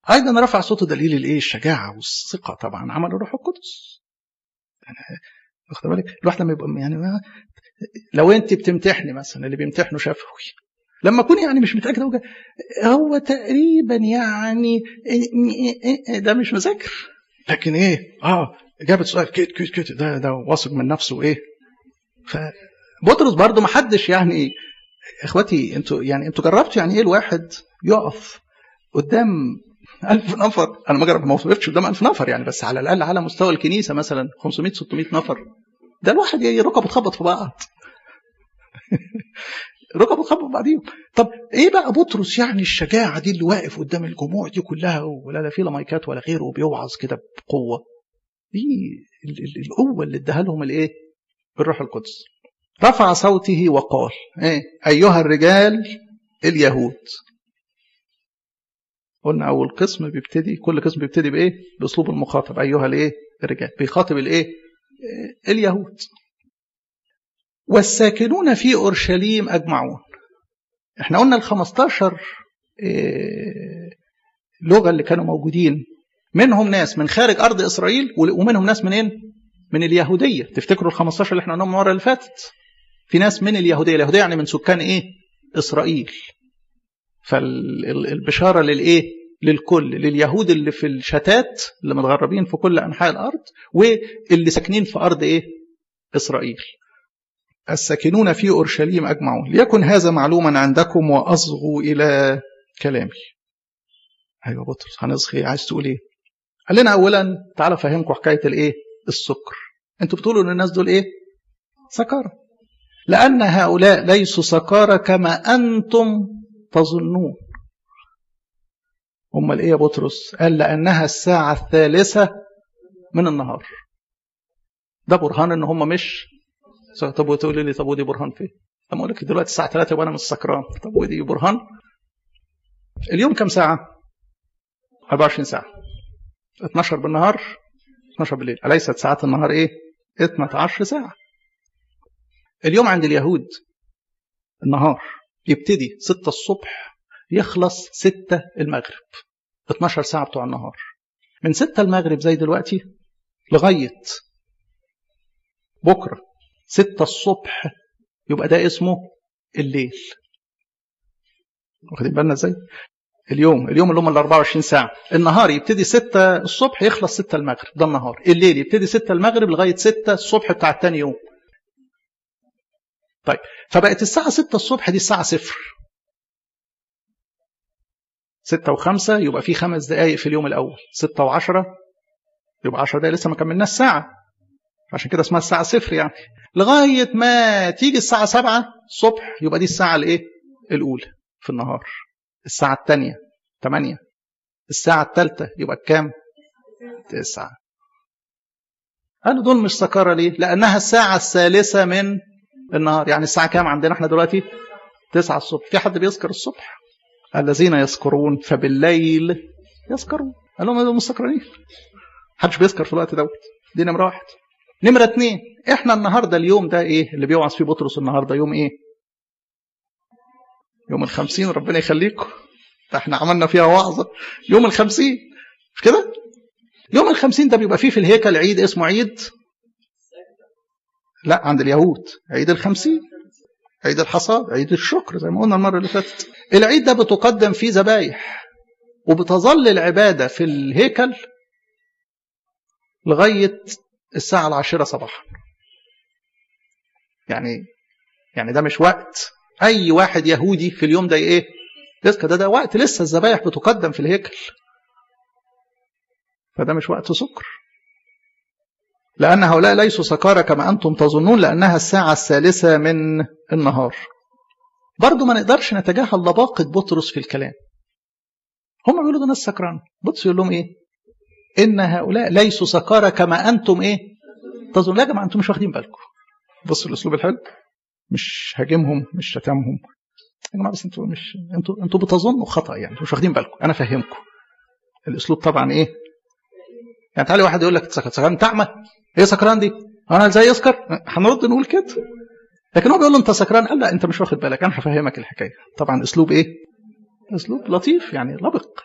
ايضا رفع صوته دليل الايه الشجاعه والثقه طبعا عمل الروح القدس يعني واخد بالك الواحد لما يبقى يعني ما لو انت بتمتحني مثلا اللي بيمتحنوا شفوي لما اكون يعني مش متاكد هو, هو تقريبا يعني ده مش مذاكر لكن ايه اه اجابه سؤال كده كده كده ده ده واثق من نفسه ايه فبطرس برضه ما حدش يعني اخواتي انتوا يعني انتوا جربتوا يعني ايه الواحد يقف قدام ألف نفر أنا ما جرب ما وقفتش قدام ألف نفر يعني بس على الأقل على مستوى الكنيسة مثلا 500 600 نفر ده الواحد ركبه تخبط في بعض ركبه تخبط في بعضيهم طب ايه بقى بطرس يعني الشجاعه دي اللي واقف قدام الجموع دي كلها ولا لا في لا مايكات ولا غيره وبيوعظ كده بقوه دي القوه اللي اداها لهم الايه الروح القدس رفع صوته وقال ايه ايها الرجال اليهود قلنا اول قسم بيبتدي كل قسم بيبتدي بايه باسلوب المخاطب ايها الايه الرجال بيخاطب الايه اليهود والساكنون في اورشليم اجمعون احنا قلنا ال 15 لغه اللي كانوا موجودين منهم ناس من خارج ارض اسرائيل ومنهم ناس منين من اليهوديه تفتكروا ال 15 اللي احنا قلناهم المره اللي فاتت في ناس من اليهوديه اليهوديه يعني من سكان ايه اسرائيل فالبشاره للايه للكل لليهود اللي في الشتات اللي متغربين في كل انحاء الارض واللي ساكنين في ارض ايه اسرائيل الساكنون في اورشليم اجمعون ليكن هذا معلوما عندكم واصغوا الى كلامي ايوه بطرس هنصغي عايز تقول ايه قال لنا اولا تعالى افهمكم حكايه الايه السكر انتوا بتقولوا ان الناس دول ايه سكارى لان هؤلاء ليسوا سكارى كما انتم تظنون امال ايه يا بطرس قال لانها الساعه الثالثه من النهار ده برهان ان هم مش طب وتقولي لي طب ودي برهان فين لما اقول لك دلوقتي الساعه 3 وانا مش سكران طب ودي برهان اليوم كم ساعه 24 ساعه 12 بالنهار 12 بالليل أليست ساعات النهار إيه 12 ساعة اليوم عند اليهود النهار يبتدي 6 الصبح يخلص 6 المغرب 12 ساعة بتوع النهار من 6 المغرب زي دلوقتي لغاية بكرة 6 الصبح يبقى ده اسمه الليل واخدين بالنا ازاي اليوم اليوم اللي هم ال 24 ساعة النهار يبتدي 6 الصبح يخلص 6 المغرب ده النهار الليل يبتدي 6 المغرب لغاية 6 الصبح بتاع التاني يوم طيب فبقت الساعة 6 الصبح دي الساعة صفر 6 و5 يبقى في خمس دقايق في اليوم الأول 6 و10 يبقى 10 دقايق لسه ما كملناش ساعة عشان كده اسمها الساعة صفر يعني لغاية ما تيجي الساعة 7 الصبح يبقى دي الساعة الإيه؟ الأولى في النهار الساعة الثانية 8 الساعة الثالثة يبقى كام؟ 9 قالوا دول مش سكارى ليه؟ لأنها الساعة الثالثة من النهار يعني الساعة كام عندنا احنا دلوقتي؟ 9 الصبح في حد بيسكر الصبح؟ الذين يسكرون فبالليل يسكرون قال لهم دول مش سكرانين محدش بيسكر في الوقت دوت دي نمرة واحد نمرة اتنين احنا النهاردة اليوم ده ايه اللي بيوعظ فيه بطرس النهاردة يوم ايه يوم الخمسين ربنا يخليكم احنا عملنا فيها وعظة يوم الخمسين مش كده يوم الخمسين ده بيبقى فيه في الهيكل عيد اسمه عيد لا عند اليهود عيد الخمسين عيد الحصاد عيد الشكر زي ما قلنا المرة اللي فاتت العيد ده بتقدم فيه ذبايح وبتظل العبادة في الهيكل لغاية الساعة العاشرة صباحا يعني يعني ده مش وقت أي واحد يهودي في اليوم ده إيه لسه ده ده وقت لسه الذبايح بتقدم في الهيكل فده مش وقت سكر لأن هؤلاء ليسوا سكارى كما أنتم تظنون لأنها الساعة الثالثة من النهار برضو ما نقدرش نتجاهل لباقة بطرس في الكلام هم بيقولوا ده ناس سكران بطرس يقول لهم إيه إن هؤلاء ليسوا سكارى كما أنتم إيه تظنون لا يا جماعة أنتم مش واخدين بالكم بصوا الأسلوب الحلو مش هاجمهم مش شتمهم يا جماعة بس أنتوا مش أنتوا أنتوا بتظنوا خطأ يعني مش واخدين بالكم أنا فاهمكم الأسلوب طبعا إيه يعني تعالي واحد يقول لك سكران انت اعمى ايه سكران دي انا ازاي يسكر هنرد نقول كده لكن هو بيقول له انت سكران قال لا انت مش واخد بالك انا هفهمك الحكايه طبعا اسلوب ايه اسلوب لطيف يعني لبق